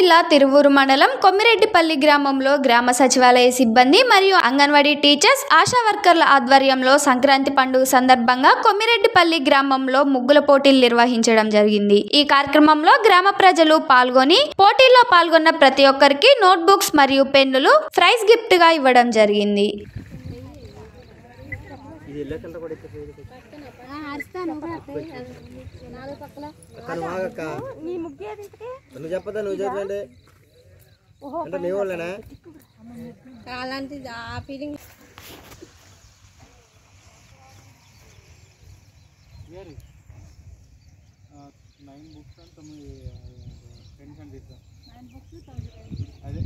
జిల్లా తిరువూరు మండలం కొమ్మిరెడ్డిపల్లి గ్రామంలో గ్రామ సచివాలయ సిబ్బంది మరియు అంగన్వాడీ టీచర్స్ ఆశా వర్కర్ల ఆధ్వర్యంలో సంక్రాంతి పండుగ సందర్భంగా కొమ్మిరెడ్డిపల్లి గ్రామంలో ముగ్గుల పోటీలు నిర్వహించడం జరిగింది ఈ కార్యక్రమంలో గ్రామ ప్రజలు పాల్గొని పోటీల్లో పాల్గొన్న ప్రతి ఒక్కరికి నోట్ బుక్స్ మరియు పెన్నులు ప్రైజ్ గిఫ్ట్ గా ఇవ్వడం జరిగింది ఇది ఎల్లకంట కూడా ఇక్కడ పోయేది. అరుస్తాను నాలుగు పక్కల అక్క నువ్వు ఆగక్క నీ ముగ్గేది ఇంతకీ నువ్వు చెప్పదా నువ్వు చెప్పండి అంటే నీ వాళ్ళేనా అలాంటిది ఆ ఫీలింగ్ నైన్ బుక్స్ అండ్ తొమ్మిది పెన్స్ అండ్ తీసా అదే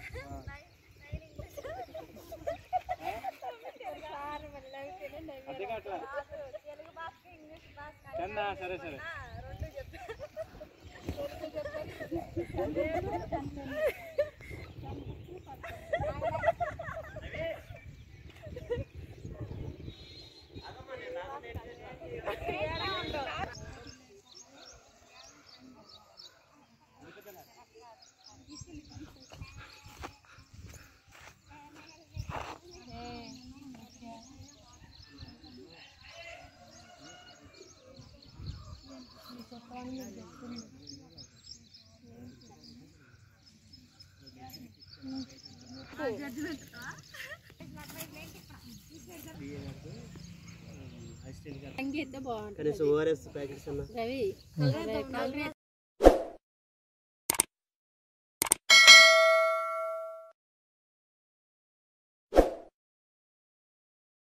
అదే అట్లా టెన్ సరే సరే అంగి అయితే బాగుంటుంది కనీసం ఓఆర్ఎస్ ప్యాకెట్స్ అన్నా రవి